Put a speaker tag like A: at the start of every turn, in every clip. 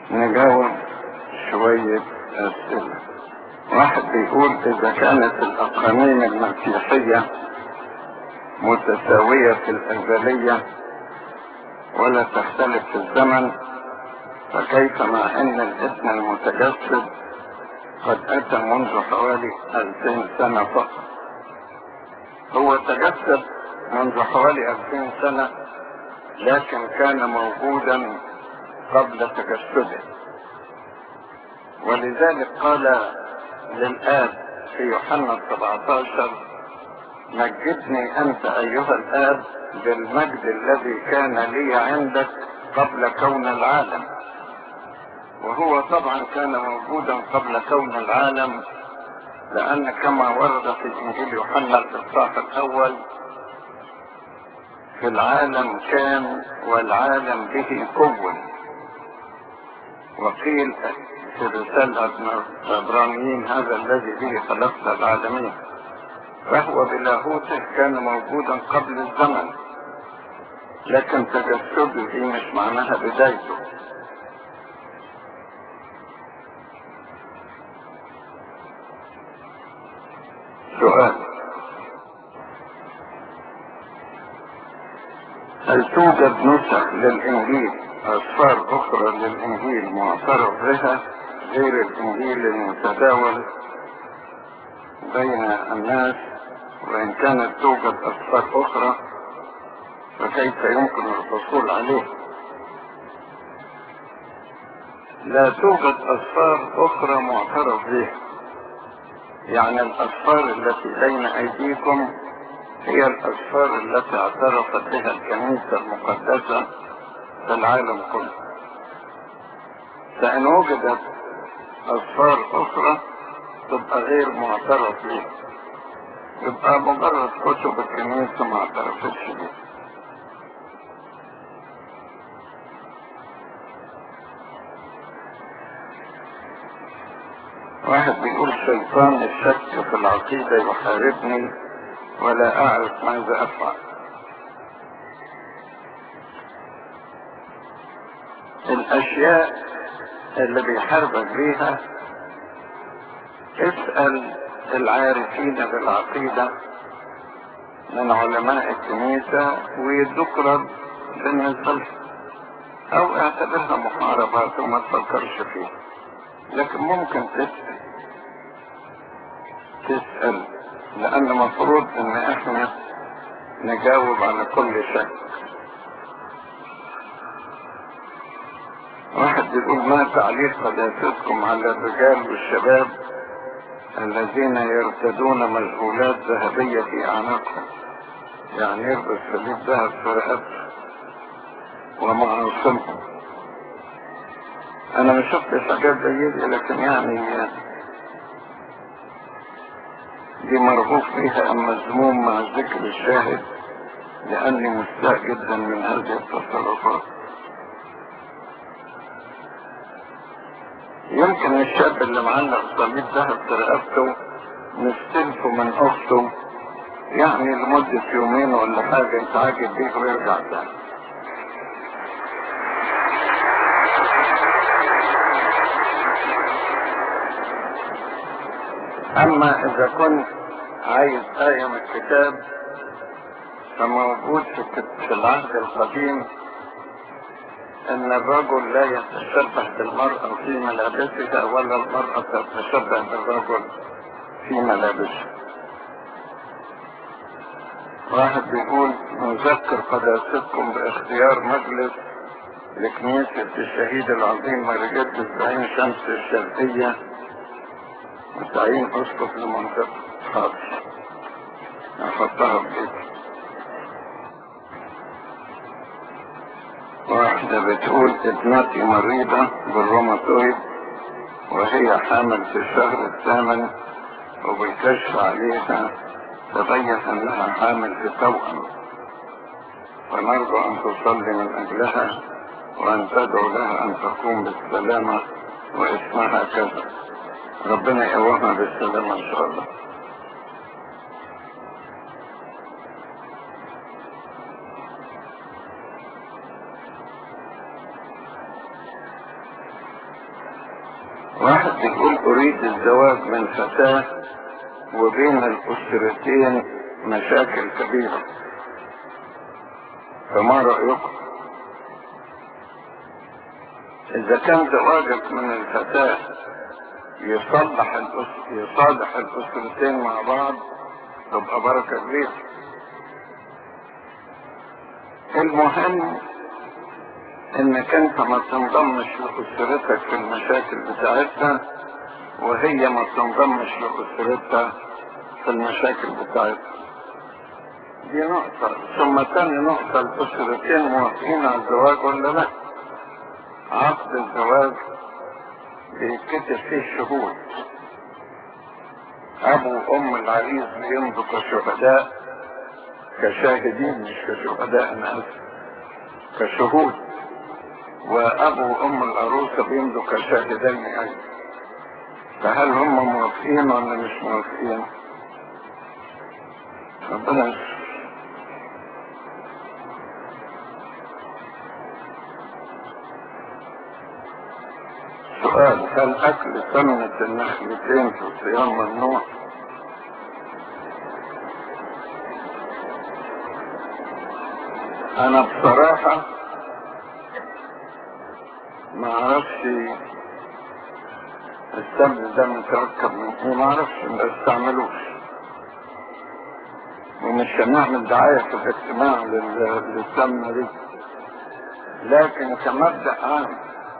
A: نجاوب شوية أسئلة واحد بيقول إذا كانت الأقانيم المسيحية متساوية في الأزلية ولا تختلف في الزمن فكيف مع أن الاسم المتجسد قد أتى منذ حوالي ألفين سنة فقط هو تجسد منذ حوالي ألفين سنة لكن كان موجودا قبل تجسده ولذلك قال للآب في يوحنا 17 مجدني أنت أيها الآب بالمجد الذي كان لي عندك قبل كون العالم وهو طبعا كان موجودا قبل كون العالم لأن كما ورد في إنجيل يوحنا الإصحاح الأول في العالم كان والعالم به كون وقيل في رسالة عبرانيين هذا الذي به خلقت العالمين فهو بلاهوته كان موجودا قبل الزمن لكن تجسده دي مش معناها بدايته سؤال هل توجد نسخ للإنجيل أسفار أخرى للإنجيل معترف بها غير الإنجيل المتداول بين الناس وإن كانت توجد أسفار أخرى فكيف يمكن الحصول عليه لا توجد أسفار أخرى معترف بها يعني الأسفار التي بين أيديكم هي الأسفار التي اعترفت بها الكنيسة المقدسة في العالم كله فإن وجدت أسفار أخرى تبقى غير معترف بها يبقى مجرد كتب الكنيسة ما اعترفتش بها واحد بيقول شيطان الشك في العقيدة يحاربني ولا أعرف ماذا أفعل الأشياء اللي بيحاربك بيها اسأل العارفين بالعقيدة من علماء الكنيسة ويدوك رد بالنسبة لها أو اعتبرها محاربات وما تفكرش فيها لكن ممكن تسأل تسأل لأن مفروض إن إحنا نجاوب على كل شك واحد يقول ما تعليق قداستكم على الرجال والشباب الذين يرتدون مشغولات ذهبية في أعناقهم يعني يلبس سليب ذهب في رقبته ومعاصمهم أنا ما شفتش حاجات زي دي لكن يعني دي مرغوب فيها أم مذموم مع ذكر الشاهد لأني مستاء جدا من هذه التصرفات يمكن الشاب اللي معلق صليب ذهب في رقبته نستلفه من أخته يعني لمدة يومين ولا حاجة يتعاجب بيه ويرجع تاني أما إذا كنت عايز آية من الكتاب فموجود في العهد القديم أن الرجل لا يتشبه بالمرأة في ملابسها ولا المرأة تتشبه بالرجل في ملابسها واحد بيقول نذكر قداستكم باختيار مجلس لكنيسة الشهيد العظيم مرجد عين شمس الشرقية وتعيين اسقف لمنطقة حاضر احطها بإيدي واحدة بتقول ابنتي مريضة بالروماتويد وهي حامل في الشهر الثامن وبالكشف عليها تبين انها حامل في توأم فنرجو ان تصلي من اجلها وان تدعو لها ان تقوم بالسلامة واسمها كذا ربنا يقومها بالسلامة ان شاء الله واحد بيقول اريد الزواج من فتاة وبين الاسرتين مشاكل كبيرة فما رأيكم اذا كان زواجك من الفتاة يصلح الأس... يصالح الاسرتين مع بعض تبقى بركة كبيرة المهم انك انت ما تنضمش لاسرتك في المشاكل بتاعتها وهي ما تنضمش لاسرتها في المشاكل بتاعتها دي نقطة ثم تاني نقطة الاسرتين موافقين على الزواج ولا لا عقد الزواج بيتكتب فيه الشهود ابو وام العريس بيمضوا كشهداء كشاهدين مش كشهداء انا اسف كشهود وابو وام العروسه بيمضوا كشاهدين ايضا فهل هم موافقين ولا مش موافقين ربنا يستر. سؤال هل اكل سمنة النخلتين في الصيام ممنوع انا بصراحة ما اعرفش السمن ده متركب من ايه ما اعرفش ما استعملوش ومش هنعمل دعاية في الاجتماع لل- للسمنة دي لكن كمبدأ عام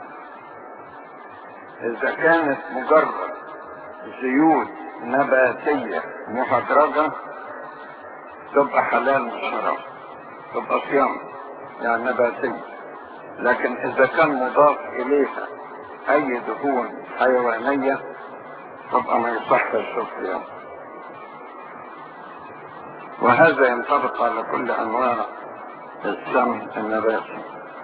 A: اذا كانت مجرد زيوت نباتية مهدرجة تبقى حلال مش حرام تبقى صيام يعني نباتية لكن اذا كان مضاف اليها اي دهون حيوانية تبقى ما يصحش الصيام وهذا ينطبق على كل انواع السمن النباتي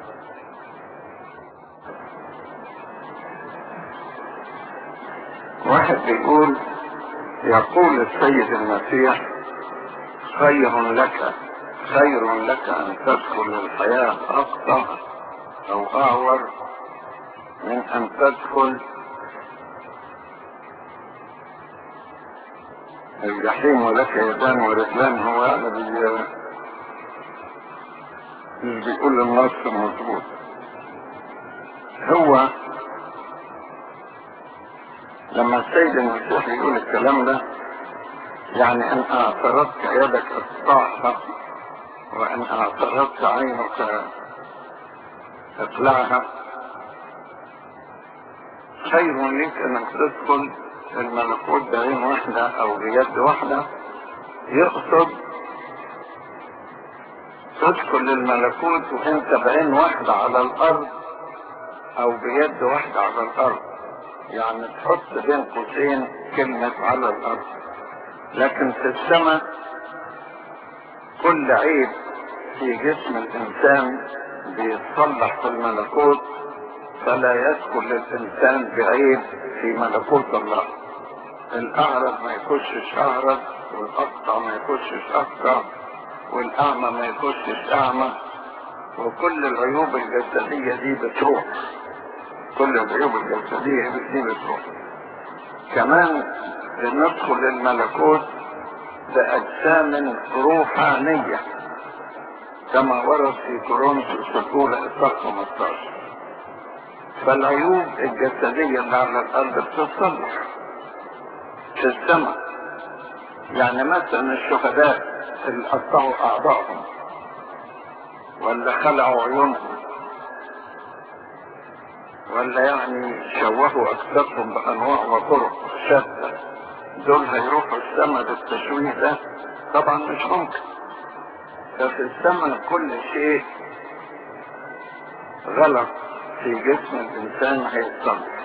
A: واحد بيقول يقول السيد المسيح خير لك خير لك ان تدخل الحياة اقصى او اعور من ان تدخل الجحيم ولك يدان ورجلان هو يعني بي... مش بيقول النص مظبوط هو لما السيد المسيح يقول الكلام ده يعني ان اعترضت يدك اقطعها وان اعترضت عينك اقلعها خير لك انك تدخل الملكوت بعين واحدة او بيد واحدة يقصد تدخل الملكوت وانت بعين واحدة على الارض او بيد واحدة على الارض يعني تحط بين قوسين كلمة على الارض لكن في السماء كل عيب في جسم الانسان بيتصلح في الملكوت فلا يدخل الانسان بعيب في ملكوت الله الاعرج ما يخشش اعرج والاقطع ما يخشش اقطع والاعمى ما يخشش اعمى وكل العيوب الجسدية دي بتروح كل العيوب الجسدية دي بتروح كمان بندخل الملكوت بأجسام روحانية كما ورد في كورنثوس الأولى إصحاح 15 فالعيوب الجسدية اللي على الأرض بتتصلح في السماء يعني مثلا الشهداء اللي قطعوا أعضائهم ولا خلعوا عيونهم ولا يعني شوهوا أجسادهم بأنواع وطرق شتى دول هيروحوا السماء بالتشويه ده طبعا مش ممكن ففي السماء كل شيء غلط في جسم الإنسان هيتصلح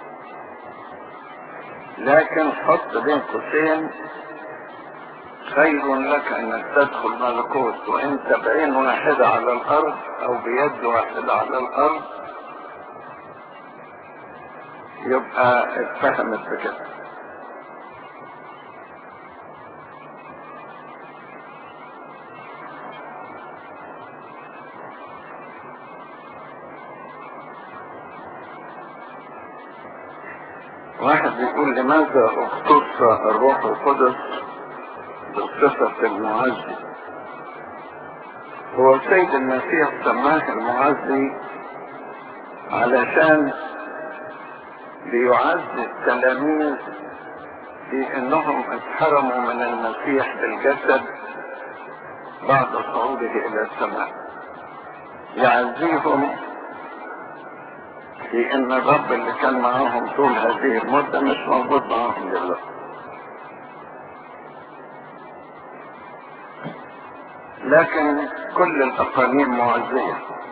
A: لكن حط بين قوسين خير لك انك تدخل ملكوت وانت بعين واحدة على الارض او بيد واحدة على الارض يبقى اتفهمت بكده واحد بيقول لماذا اختص الروح القدس بصفة المعزي هو السيد المسيح سماه المعزي علشان ليعزي التلاميذ في انهم اتحرموا من المسيح بالجسد بعد صعوده الى السماء يعزيهم في ان الرب اللي كان معاهم طول هذه المدة مش موجود معاهم دلوقتي لكن كل الاقانيم معزية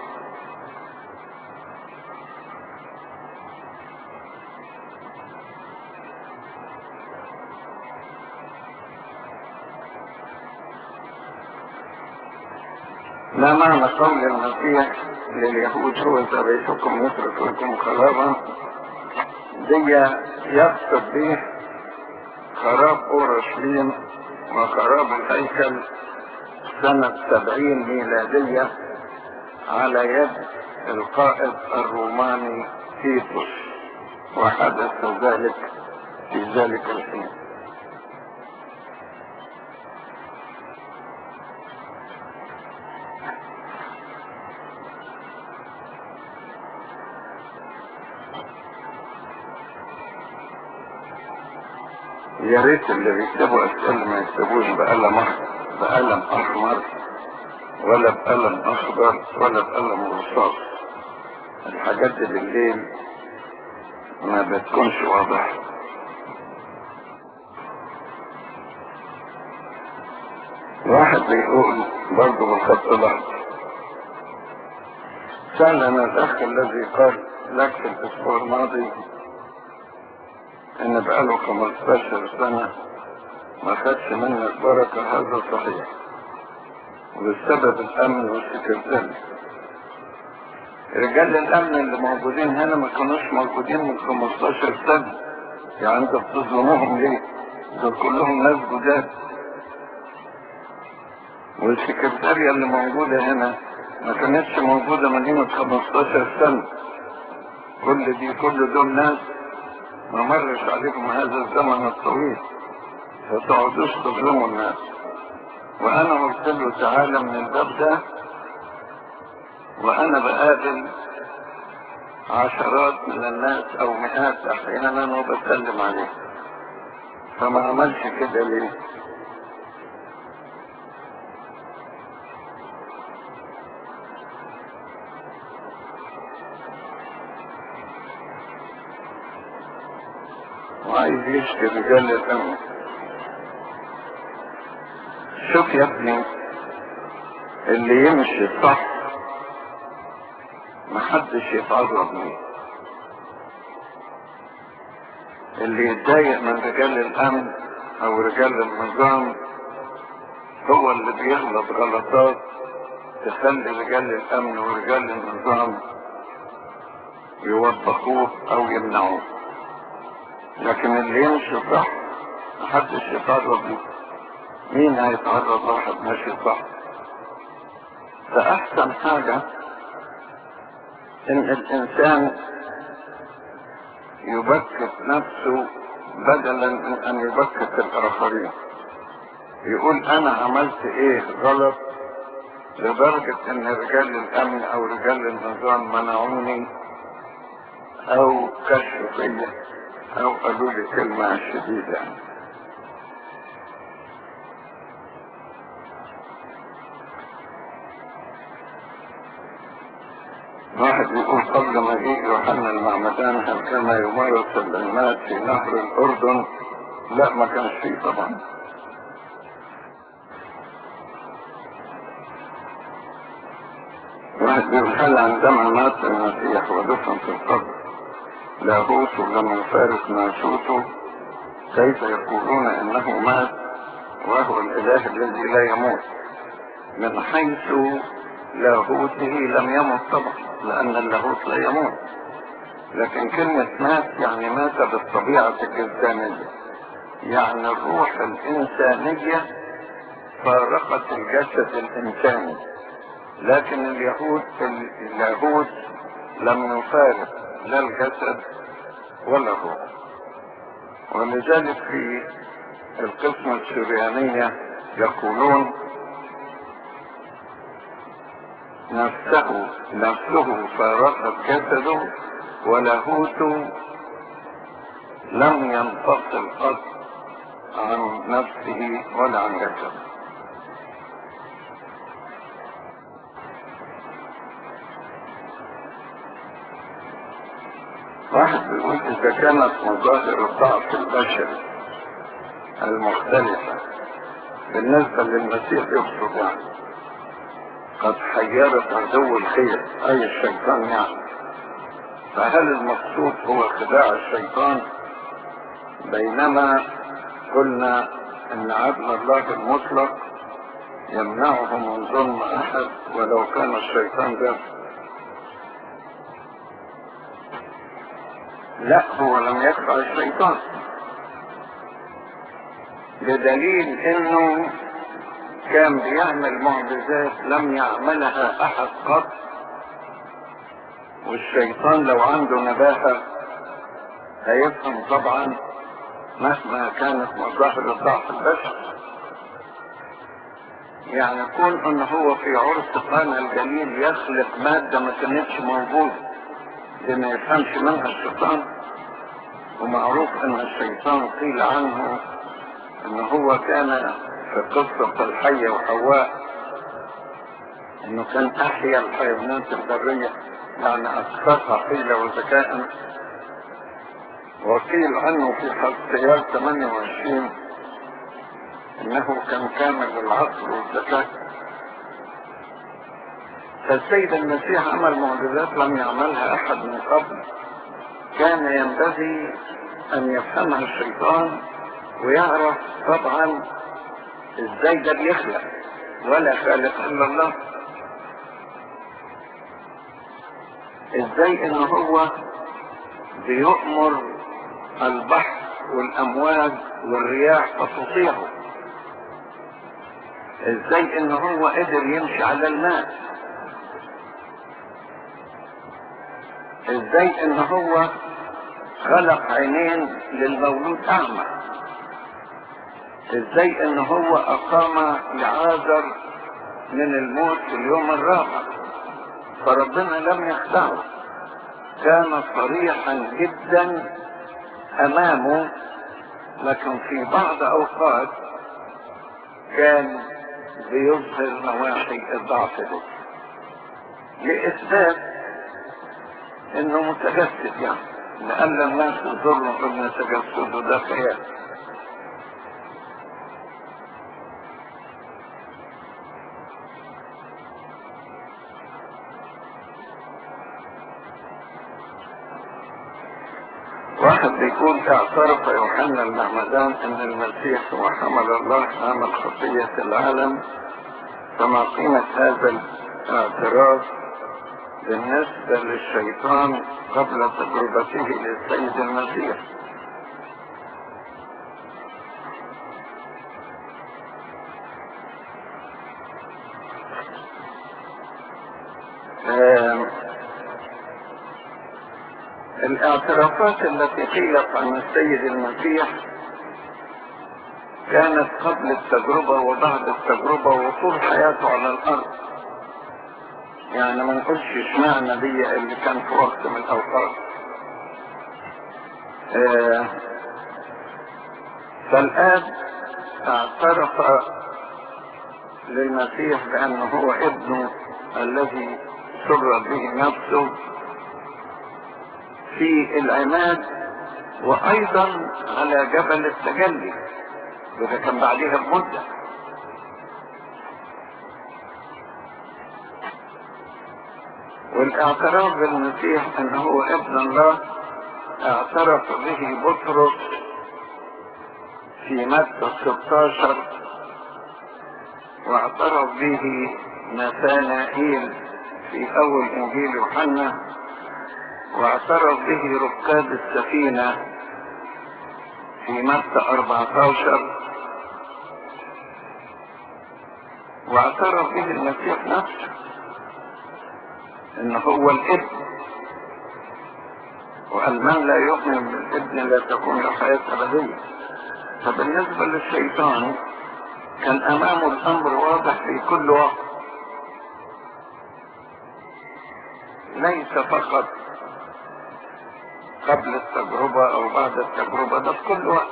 A: ما معنى قول المسيح لليهود هو ذريتكم يترك لكم خرابا دي يقصد به خراب اورشليم وخراب الهيكل سنة سبعين ميلادية على يد القائد الروماني تيتوس وحدث ذلك في ذلك الحين يا ريت اللي بيكتبوا اسئله ما يكتبوش بقلم احمر بقلم احمر ولا بقلم اخضر ولا بقلم رصاص الحاجات دي بالليل ما بتكونش واضحه واحد بيقول برضه بالخط الاحمر سألنا الأخ الذي قال لك في الأسبوع الماضي ان بقاله 15 سنة ما خدش منك بركة هذا صحيح وبسبب الامن والسكرتير رجال الامن اللي موجودين هنا ما كانوش موجودين من 15 سنة يعني انت بتظلموهم ليه دول كلهم ناس جداد والسكرتارية اللي موجودة هنا ما كانتش موجودة من قيمة 15 سنة كل دي كل دول ناس ما مرش عليكم هذا الزمن الطويل فتقعدوش تظلموا الناس وانا قلت له تعالى من الباب ده وانا بقابل عشرات من الناس او مئات احيانا وبسلم عليه فما عملش كده ليه وعايز يشكي رجال الامن شوف يا ابني اللي يمشي صح محدش يتعرض ليه اللي يتضايق من رجال الامن او رجال النظام هو اللي بيغلط غلطات تخلي رجال الامن ورجال النظام يوبخوه او يمنعوه لكن اللي يمشي صح محدش يتعرض له مين هيتعرض واحد ماشي صح فأحسن حاجة إن الإنسان يبكت نفسه بدلا من أن يبكت الآخرين يقول أنا عملت إيه غلط لدرجة إن رجال الأمن أو رجال النظام منعوني أو كشفوا فيا أو قالوا لي كلمة شديدة واحد يقول قبل مجيء يوحنا المعمدان هل كان يمارس العماد في نهر الأردن؟ لا ما كانش فيه طبعا واحد بيقول هل عندما مات المسيح ودفن في القبر لاهوت لم يفارق ناسوته كيف يقولون انه مات وهو الاله الذي لا يموت من حيث لاهوته لم يمت طبعا لان اللاهوت لا يموت لكن كلمة مات يعني مات بالطبيعة الجسدانية يعني الروح الإنسانية فارقت الجسد الإنساني لكن اليهود اللاهوت لم يفارق لا الجسد ولا الروح ولذلك في القسمة السريانية يقولون نفسه نفسه فارقت جسده ولاهوت لم ينفصل قط عن نفسه ولا عن جسده واحد بيقول اذا كانت مظاهر الضعف البشري المختلفة بالنسبة للمسيح يقصد يعني قد حيرت عدو الخير اي الشيطان يعني فهل المقصود هو خداع الشيطان بينما قلنا ان عدل الله المطلق يمنعه من ظلم احد ولو كان الشيطان ذاته لا هو لم يخدع الشيطان بدليل انه كان بيعمل معجزات لم يعملها احد قط والشيطان لو عنده نباهة هيفهم طبعا مهما كانت مظاهر الضعف البشري يعني كون ان هو في عرس قانا الجليل يخلق مادة ما كانتش موجودة دي ما يفهمش منها الشيطان ومعروف ان الشيطان قيل عنه ان هو كان في قصة الحية وحواء انه كان احيا الحيوانات البرية يعني اكثرها حيلة وذكاء وقيل عنه في حسيات 28 انه كان كامل العقل والذكاء فالسيد المسيح عمل معجزات لم يعملها احد من قبل كان ينبغي ان يفهمها الشيطان ويعرف طبعا ازاي ده بيخلق ولا خالق الا الله ازاي ان هو بيؤمر البحر والامواج والرياح فتطيعه ازاي ان هو قدر يمشي على الماء ازاي ان هو خلق عينين للمولود اعمى ازاي ان هو اقام لعازر من الموت في اليوم الرابع فربنا لم يخدعه كان صريحا جدا امامه لكن في بعض اوقات كان بيظهر نواحي الضعف ده لاثبات انه متجسد يعني لان الناس يظنوا ان تجسده ده خيال واحد بيقول اعترف يوحنا المعمدان ان المسيح هو حمل الله عمل خطية العالم فما قيمة هذا الاعتراف بالنسبة للشيطان قبل تجربته للسيد المسيح آم، الاعترافات التي قيلت عن السيد المسيح كانت قبل التجربة وبعد التجربة وطول حياته على الأرض يعني ما نقولش اشمعنى دي اللي كان في وقت من الأوقات آه، فالآب اعترف للمسيح بأنه هو ابنه الذي سر به نفسه في العماد وايضا على جبل التجلي وده كان بعدها بمدة والاعتراف بالمسيح ان هو ابن الله اعترف به بطرس في متى 16 واعترف به نثانائيل في اول انجيل يوحنا واعترف به ركاب السفينة في متى 14 واعترف به المسيح نفسه ان هو الابن وقال من لا يؤمن بالابن لا تكون له حياة أبدية فبالنسبة للشيطان كان أمامه الأمر واضح في كل وقت ليس فقط قبل التجربة أو بعد التجربة ده في كل وقت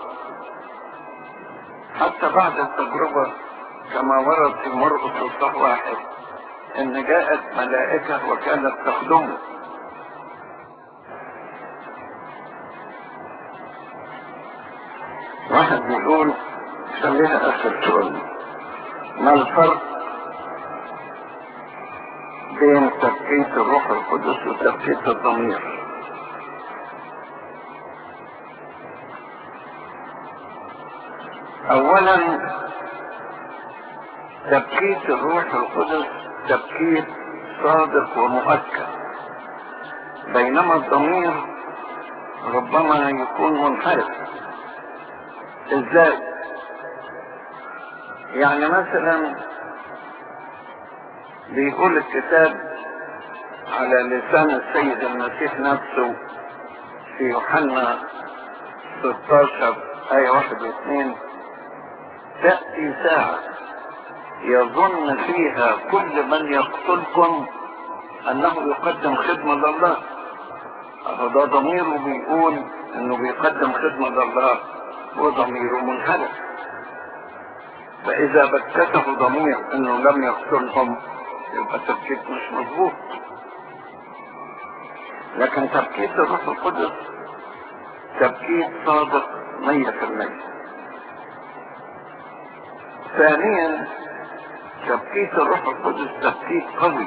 A: حتى بعد التجربة كما ورد في مرقس الصح واحد ان جاءت ملائكة وكانت تخدمه واحد بيقول خليها اخر شوية ما الفرق بين تبكيت الروح القدس وتبكيت الضمير اولا تبكيت الروح القدس تبكيت صادق ومؤكد بينما الضمير ربما يكون منحرف ازاي يعني مثلا بيقول الكتاب على لسان السيد المسيح نفسه في يوحنا 16 آية 1 و2 تأتي ساعة يظن فيها كل من يقتلكم انه يقدم خدمة لله فده ضميره بيقول انه بيقدم خدمة لله وضميره منحرف فاذا بكته ضمير انه لم يقتلهم يبقى تبكيت مش مظبوط لكن تبكيت الروح القدس تبكيت صادق مية في المية ثانيا تبكيت الروح القدس تبكيت قوي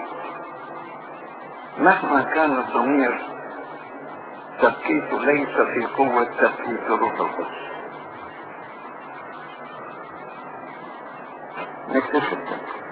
A: مهما كان الضمير تبكيته ليس في قوة تبكيت الروح القدس نكتشف